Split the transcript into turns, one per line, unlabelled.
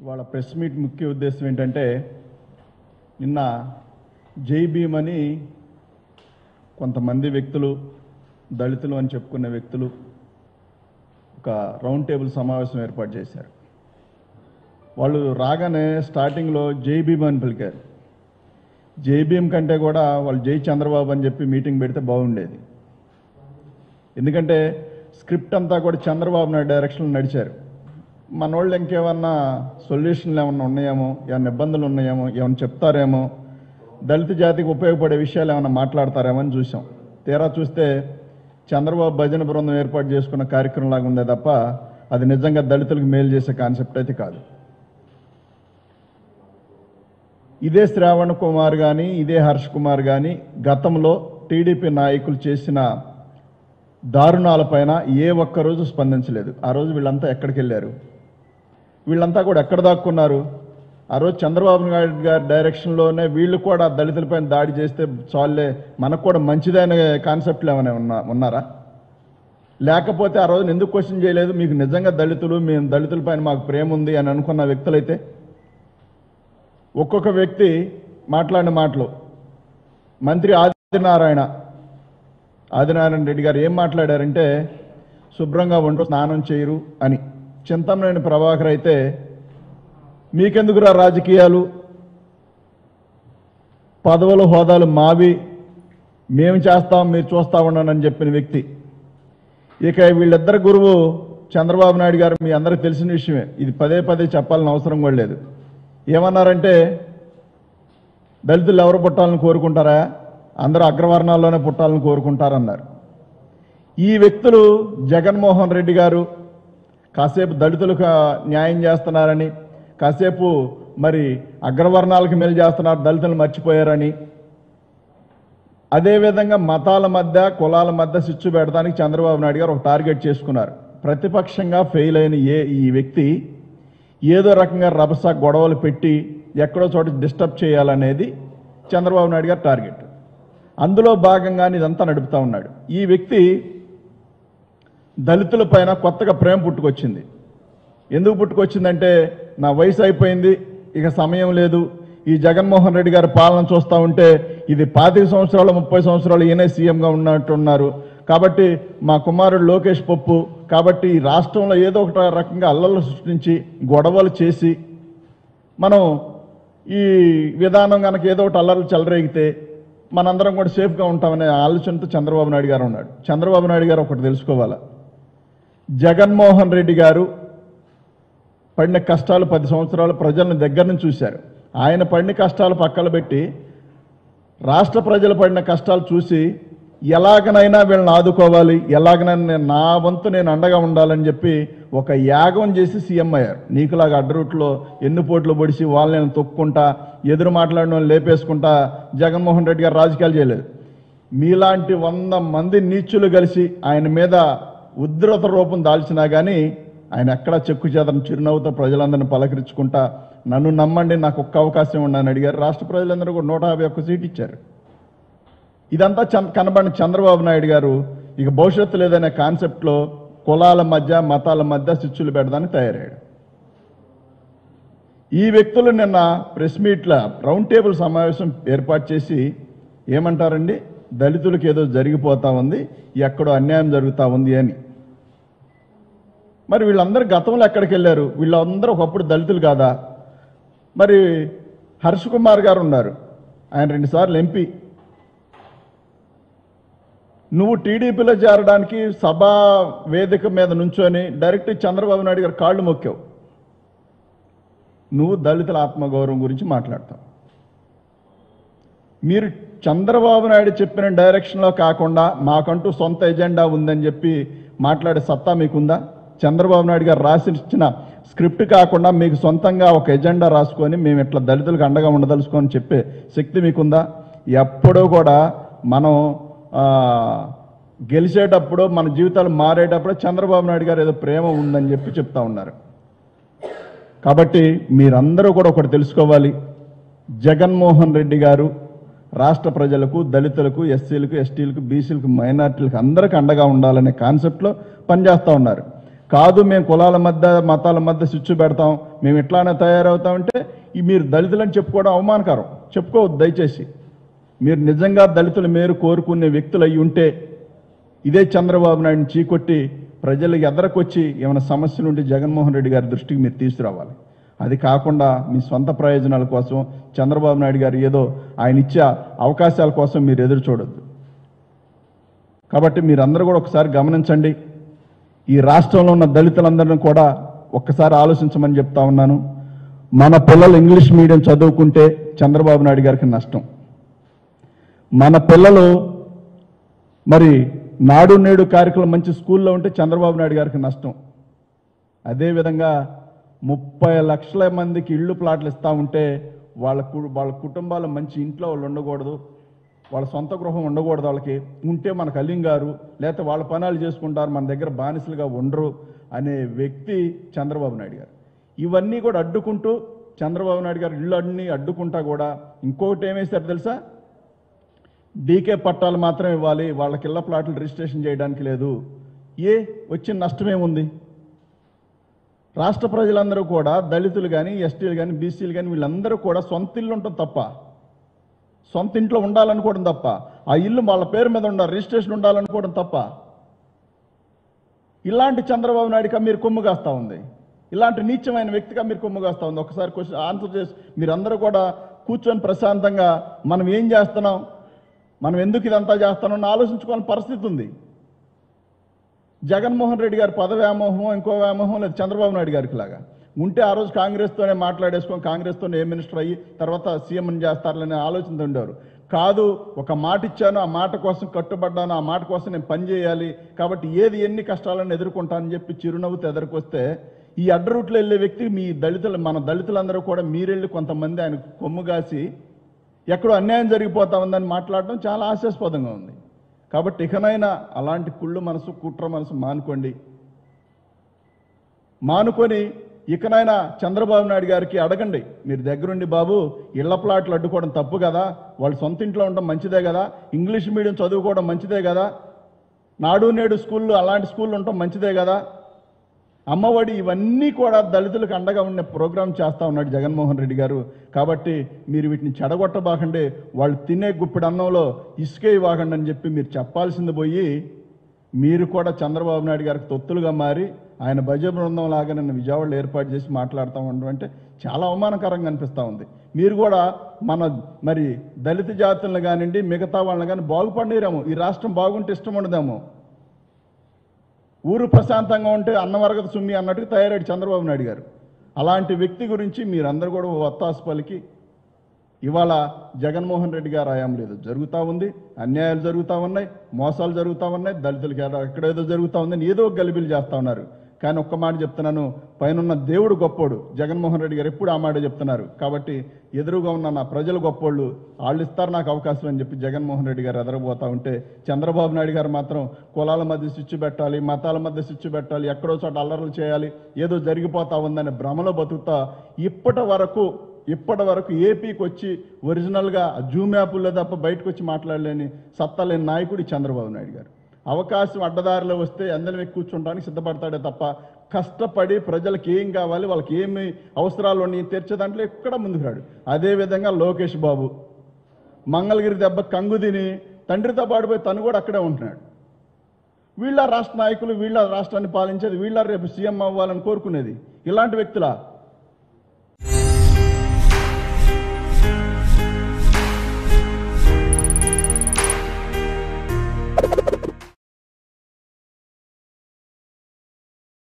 ఇవాళ press meet ముఖ్య ఉద్దేశం ఏంటంటే నిన్న జై భీమ్ అని కొంతమంది వ్యక్తులు దళితులు అని చెప్పుకునే వ్యక్తులు ఒక రౌండ్ టేబుల్ సమావేశం ఏర్పాటు చేశారు వాళ్ళు రాగానే స్టార్టింగ్లో జై భీమ్ అని పలికారు జై భీమ్ కంటే కూడా వాళ్ళు జై చంద్రబాబు అని చెప్పి మీటింగ్ పెడితే బాగుండేది ఎందుకంటే స్క్రిప్ట్ అంతా కూడా చంద్రబాబు నాయుడు డైరెక్షన్లో నడిచారు మన వాళ్ళు ఇంకేమన్నా సొల్యూషన్లు ఏమన్నా ఉన్నాయేమో ఏమన్నా ఇబ్బందులు ఉన్నాయేమో ఏమన్నా చెప్తారేమో దళిత జాతికి ఉపయోగపడే విషయాలు ఏమైనా మాట్లాడతారేమో అని చూసాం తీరా చూస్తే చంద్రబాబు భజన బృందం ఏర్పాటు చేసుకున్న కార్యక్రమం లాగా ఉందే తప్ప అది నిజంగా దళితులకు మేలు చేసే కాన్సెప్ట్ అయితే కాదు ఇదే శ్రావణ్ కుమార్ కానీ ఇదే హర్ష్ కుమార్ కానీ గతంలో టీడీపీ నాయకులు చేసిన దారుణాలపైన ఏ ఒక్క రోజు స్పందించలేదు ఆ రోజు వీళ్ళంతా ఎక్కడికి వెళ్ళారు వీళ్ళంతా కూడా ఎక్కడ దాక్కున్నారు ఆ రోజు చంద్రబాబు నాయుడు గారి డైరెక్షన్లోనే వీళ్ళు కూడా దళితులపైన దాడి చేస్తే చాలే మనకు కూడా మంచిదైన కాన్సెప్ట్లు ఏమైనా ఉన్నా ఉన్నారా లేకపోతే ఆ రోజున ఎందుకు క్వశ్చన్ చేయలేదు మీకు నిజంగా దళితులు మేము దళితులపైన మాకు ప్రేమ ఉంది అని అనుకున్న వ్యక్తులైతే ఒక్కొక్క వ్యక్తి మాట్లాడిన మాటలు మంత్రి ఆదినారాయణ ఆదినారాయణ రెడ్డి గారు ఏం మాట్లాడారంటే శుభ్రంగా వంట స్నానం చేయరు అని చింతమనేని ప్రభాకర్ అయితే మీకెందుకురా రాజకీయాలు పదవులు హోదాలు మావి మేము చేస్తాం మీరు చూస్తా ఉన్నానని చెప్పిన వ్యక్తి ఇక వీళ్ళిద్దరు గురువు చంద్రబాబు నాయుడు గారు మీ అందరికి తెలిసిన విషయమే ఇది పదే పదే చెప్పాలని అవసరం కూడా లేదు ఏమన్నారంటే దళితులు ఎవరు పుట్టాలని కోరుకుంటారా అందరూ అగ్రవర్ణాల్లోనే పుట్టాలని కోరుకుంటారన్నారు ఈ వ్యక్తులు జగన్మోహన్ రెడ్డి గారు కాసేపు దళితులకు న్యాయం చేస్తున్నారని కాసేపు మరి అగ్రవర్ణాలకు మేలు చేస్తున్నారు దళితులు మర్చిపోయారని అదేవిధంగా మతాల మధ్య కులాల మధ్య చిచ్చు పెడతానికి చంద్రబాబు నాయుడు గారు ఒక టార్గెట్ చేసుకున్నారు ప్రతిపక్షంగా ఫెయిల్ అయిన ఏ ఈ వ్యక్తి ఏదో రకంగా రభస గొడవలు పెట్టి ఎక్కడో చోట డిస్టర్బ్ చేయాలనేది చంద్రబాబు నాయుడు గారి టార్గెట్ అందులో భాగంగానే ఇదంతా నడుపుతా ఉన్నాడు ఈ వ్యక్తి దళితుల పైన కొత్తగా ప్రేమ పుట్టుకొచ్చింది ఎందుకు పుట్టుకొచ్చిందంటే నా వయసు అయిపోయింది ఇక సమయం లేదు ఈ జగన్మోహన్ రెడ్డి గారి పాలన చూస్తూ ఉంటే ఇది పాతిక సంవత్సరాలు ముప్పై సంవత్సరాలు ఈయనే సీఎంగా ఉన్నట్టున్నారు కాబట్టి మా కుమారుడు లోకేష్ పప్పు కాబట్టి ఈ రాష్ట్రంలో ఏదో ఒక రకంగా అల్లలు సృష్టించి గొడవలు చేసి మనం ఈ విధానం కనుక ఏదో ఒకటి అల్లర్లు చెలరేగితే మనందరం కూడా సేఫ్గా ఉంటామనే ఆలోచనతో చంద్రబాబు నాయుడు గారు ఉన్నాడు చంద్రబాబు నాయుడు గారు ఒకటి తెలుసుకోవాలా జగన్మోహన్ రెడ్డి గారు పడిన కష్టాలు పది సంవత్సరాలు ప్రజలను దగ్గర నుంచి చూశారు ఆయన పడిన కష్టాలు పక్కన పెట్టి రాష్ట్ర ప్రజలు పడిన కష్టాలు చూసి ఎలాగనైనా వీళ్ళని ఆదుకోవాలి ఎలాగనైనా నేను నా వంతు నేను అండగా ఉండాలని చెప్పి ఒక యాగం చేసి సీఎం అయ్యారు నీకులాగా అడ్డరూట్లో ఎన్ని పోట్లు పొడిచి వాళ్ళని తొక్కుంటా ఎదురు మాట్లాడిన వాళ్ళని లేపేసుకుంటా జగన్మోహన్ రెడ్డి గారు రాజకీయాలు చేయలేదు మీలాంటి వంద మంది నీచులు కలిసి ఆయన మీద ఉధృత రూపం దాల్చినా కానీ ఆయన ఎక్కడా చెక్కు చేతను చిరునవ్వుతో ప్రజలందరిని పలకరించుకుంటా నన్ను నమ్మండి నాకు ఒక్క అవకాశం ఉండని అడిగారు రాష్ట్ర ప్రజలందరూ కూడా నూట యాభై ఒక్క సీట్ ఇచ్చారు ఇదంతా చం- కనబడిన చంద్రబాబు నాయుడు గారు ఇక భవిష్యత్తు లేదనే కాన్సెప్ట్లో కులాల మధ్య మతాల మధ్య చిచ్చులు పెడదానికి తయారయ్యాడు ఈ వ్యక్తులు నిన్న ప్రెస్ మీట్ల రౌండ్ టేబుల్ సమావేశం ఏర్పాటు చేసి ఏమంటారండి దళితులకు ఏదో జరిగిపోతా ఉంది ఎక్కడో అన్యాయం జరుగుతూ ఉంది అని మరి వీళ్ళందరూ గతంలో ఎక్కడికి వెళ్ళారు వీళ్ళందరూ ఒకప్పుడు దళితులు కాదా మరి హర్ష్ కుమార్ గారు ఉన్నారు ఆయన రెండుసార్లు ఎంపీ నువ్వు టీడీపీలో చేరడానికి సభా వేదిక మీద నుంచొని డైరెక్ట్ చంద్రబాబు నాయుడు గారు కాళ్ళు మొక్కావు నువ్వు దళితుల ఆత్మగౌరవం గురించి మాట్లాడతావు మీరు చంద్రబాబు నాయుడు చెప్పిన డైరెక్షన్లో కాకుండా మాకంటూ సొంత ఎజెండా ఉందని చెప్పి మాట్లాడే సత్తా మీకుందా చంద్రబాబు నాయుడు గారు రాసి ఇచ్చిన స్క్రిప్ట్ కాకుండా మీకు సొంతంగా ఒక ఎజెండా రాసుకొని మేము ఇట్లా దళితులకు అండగా ఉండదలుచుకొని చెప్పే శక్తి మీకుందా ఎప్పుడూ కూడా మనం ఆ, గెలిచేటప్పుడు మన జీవితాలు మారేటప్పుడు చంద్రబాబు నాయుడు గారు ఏదో ప్రేమ ఉందని చెప్పి చెప్తా ఉన్నారు కాబట్టి మీరందరూ కూడా ఒకటి తెలుసుకోవాలి జగన్మోహన్ రెడ్డి గారు రాష్ట్ర ప్రజలకు దళితులకు ఎస్సీలకు ఎస్టీలకు బీసీలకు మైనార్టీలకు అందరికి అండగా ఉండాలనే కాన్సెప్ట్లో పనిచేస్తూ ఉన్నారు కాదు మేము కులాల మధ్య మతాల మధ్య స్విచ్ పెడతాం మేము ఇట్లానే తయారవుతామంటే ఈ మీరు దళితులని చెప్పుకోవడం అవమానకరం చెప్పుకోవద్దు దయచేసి మీరు నిజంగా దళితుల మేరు కోరుకునే వ్యక్తులు అయి ఉంటే ఇదే చంద్రబాబు నాయుడిని చీకొట్టి ప్రజలకు ఎదరకొచ్చి ఏమైనా సమస్యలు ఉంటే జగన్మోహన్ రెడ్డి గారి దృష్టికి మీరు తీసుకురావాలి అది కాకుండా మీ సొంత ప్రయోజనాల కోసం చంద్రబాబు నాయుడు గారు ఏదో ఆయన ఇచ్చే అవకాశాల కోసం మీరు ఎదురు చూడొద్దు కాబట్టి మీరందరూ కూడా ఒకసారి గమనించండి ఈ రాష్ట్రంలో ఉన్న దళితులందరినీ కూడా ఒక్కసారి ఆలోచించమని చెప్తా ఉన్నాను మన పిల్లలు ఇంగ్లీష్ మీడియం చదువుకుంటే చంద్రబాబు నాయుడు గారికి నష్టం మన పిల్లలు మరి నాడు నేడు కార్యక్రమం మంచి స్కూల్లో ఉంటే చంద్రబాబు నాయుడు గారికి నష్టం అదేవిధంగా ముప్పై లక్షల మందికి ఇళ్ళు ప్లాట్లు ఇస్తా ఉంటే వాళ్ళ కు- వాళ్ళ కుటుంబాలు మంచి ఇంట్లో వాళ్ళు ఉండకూడదు వాళ్ళ సొంత గృహం ఉండకూడదు వాళ్ళకి ఉంటే మనకు అల్లింగారు లేకపోతే వాళ్ళ పనాలు చేసుకుంటారు మన దగ్గర బానిసలుగా ఉండరు అనే వ్యక్తి చంద్రబాబు నాయుడు గారు ఇవన్నీ కూడా అడ్డుకుంటూ చంద్రబాబు నాయుడు గారు ఇళ్ళు అన్ని అడ్డుకుంటా కూడా ఇంకొకటి ఏమేశారు తెలుసా డీకే పట్టాలు మాత్రం ఇవ్వాలి వాళ్ళకి ఇళ్ల ప్లాట్లు రిజిస్ట్రేషన్ చేయడానికి లేదు ఏ వచ్చిన నష్టమేముంది రాష్ట్ర ప్రజలందరూ కూడా దళితులు కానీ ఎస్టీలు కానీ బీసీలు కానీ వీళ్ళందరూ కూడా సొంత ఇల్లు ఉంటుంది తప్ప సొంత ఇంట్లో ఉండాలనుకోవడం తప్ప ఆ ఇల్లు వాళ్ళ పేరు మీద ఉండాలి రిజిస్ట్రేషన్ ఉండాలనుకోవడం తప్ప ఇలాంటి చంద్రబాబు నాయుడుగా మీరు కొమ్ము కాస్తా ఉంది ఇలాంటి నీచమైన వ్యక్తిగా మీరు కొమ్ము కాస్తా ఉంది ఒకసారి క్వశ్చన్ ఆన్సర్ చేసి మీరందరూ కూడా కూర్చొని ప్రశాంతంగా మనం ఏం చేస్తున్నాం మనం ఎందుకు ఇదంతా చేస్తున్నాం అని ఆలోచించుకోవాలని పరిస్థితి ఉంది జగన్మోహన్ రెడ్డి గారి పద వ్యామోహం ఇంకో వ్యామోహం లేదు చంద్రబాబు నాయుడు గారికి లాగా ఉంటే ఆ రోజు కాంగ్రెస్తోనే మాట్లాడేసుకొని కాంగ్రెస్తోనే ఏ మినిస్టర్ అయ్యి తర్వాత సీఎం చేస్తారనే ఆలోచనతో ఉండేవారు కాదు ఒక మాట ఇచ్చాను ఆ మాట కోసం కట్టుబడ్డాను ఆ మాట కోసం నేను పని చేయాలి కాబట్టి ఏది ఎన్ని కష్టాలను ఎదుర్కొంటానని చెప్పి చిరునవ్వుతో ఎదుర్కొస్తే ఈ అడ్డ రూట్లో వెళ్ళే వ్యక్తి మీ దళితులు మన దళితులందరూ కూడా మీరెళ్ళి కొంతమంది ఆయన కొమ్ము కాసి ఎక్కడో అన్యాయం జరిగిపోతా ఉందని మాట్లాడడం చాలా హాస్యాస్పదంగా ఉంది కాబట్టి ఇకనైనా అలాంటి కుళ్ళు మనసు కుట్ర మనసు మానుకోండి మానుకొని ఇకనైనా చంద్రబాబు నాయుడు గారికి అడగండి మీరు దగ్గరుండి బాబు ఇళ్ల ప్లాట్లు అడ్డుకోవడం తప్పు కదా వాళ్ళు సొంత ఇంట్లో ఉండడం మంచిదే కదా ఇంగ్లీష్ మీడియం చదువుకోవడం మంచిదే కదా నాడు నేడు స్కూళ్ళు అలాంటి స్కూళ్ళు ఉండటం మంచిదే కదా అమ్మఒడి ఇవన్నీ కూడా దళితులకు అండగా ఉండే ప్రోగ్రాం చేస్తా ఉన్నాడు జగన్మోహన్ రెడ్డి గారు కాబట్టి మీరు వీటిని చెడగొట్టబాకండి వాళ్ళు తినే గుప్పిడి అన్నంలో ఇసుకే ఇవ్వకండి అని చెప్పి మీరు చెప్పాల్సింది పోయి మీరు కూడా చంద్రబాబు నాయుడు గారికి తొత్తులుగా మారి ఆయన భజ బృందం లాగా నన్ను విజయవాడలో ఏర్పాటు చేసి మాట్లాడుతూ ఉండడం అంటే చాలా అవమానకరంగా అనిపిస్తూ ఉంది మీరు కూడా మన మరి దళిత జాతులను కానివ్వండి మిగతా వాళ్ళని కానీ బాగుపడిరేమో ఈ రాష్ట్రం బాగుంటే ఇష్టం ఉండదేమో ఊరు ప్రశాంతంగా ఉంటే అన్నవరగత సుమ్మి అన్నట్టుగా తయారాడు చంద్రబాబు నాయుడు గారు అలాంటి వ్యక్తి గురించి మీరందరూ కూడా ఒత్తాసు పలికి ఇవాళ జగన్మోహన్ రెడ్డి గారు ఆయాం లేదు జరుగుతూ ఉంది అన్యాయాలు జరుగుతూ ఉన్నాయి మోసాలు జరుగుతూ ఉన్నాయి దళితులకి ఎక్కడ- ఎక్కడేదో జరుగుతూ ఉందని ఏదో ఒక గలిబిలు చేస్తూ ఉన్నారు కానీ ఒక్క మాట చెప్తున్నాను పైనున్న దేవుడు గొప్పోడు జగన్మోహన్ రెడ్డి గారు ఎప్పుడు ఆ మాట చెప్తున్నారు కాబట్టి ఎదురుగా ఉన్న నా ప్రజలు గొప్పోళ్ళు వాళ్ళు ఇస్తారు నాకు అవకాశం అని చెప్పి జగన్మోహన్ రెడ్డి గారు ఎదరబోతా ఉంటే చంద్రబాబు నాయుడు గారు మాత్రం కులాల మధ్య స్విచ్ పెట్టాలి మతాల మధ్య స్విచ్ పెట్టాలి ఎక్కడో చోట అల్లర్లు చేయాలి ఏదో జరిగిపోతా ఉందనే భ్రమలో బతుకుతా ఇప్పటి వరకు ఇప్పటి వరకు ఏపీకి వచ్చి ఒరిజినల్గా జూమ్ యాప్లో తప్ప బయటకు వచ్చి మాట్లాడలేని సత్తలేని నాయకుడు ఈ చంద్రబాబు నాయుడు గారు అవకాశం అడ్డదారిలో వస్తే అందరం ఎక్కి కూర్చుంటానికి సిద్ధపడతాడే తప్ప కష్టపడి ప్రజలకు ఏం కావాలి వాళ్ళకి ఏమి అవసరాలు ఉన్నాయి తీర్చే దాంట్లో ఎక్కడ ముందుకు రాడు అదేవిధంగా లోకేష్ బాబు మంగళగిరి దెబ్బ కంగు తిని తండ్రితో పాడిపోయి తను కూడా అక్కడే ఉంటున్నాడు వీళ్ళ రాష్ట్ర నాయకులు వీళ్ళ రాష్ట్రాన్ని పాలించేది వీళ్ళ రేపు సీఎం అవ్వాలని కోరుకునేది ఇలాంటి వ్యక్తుల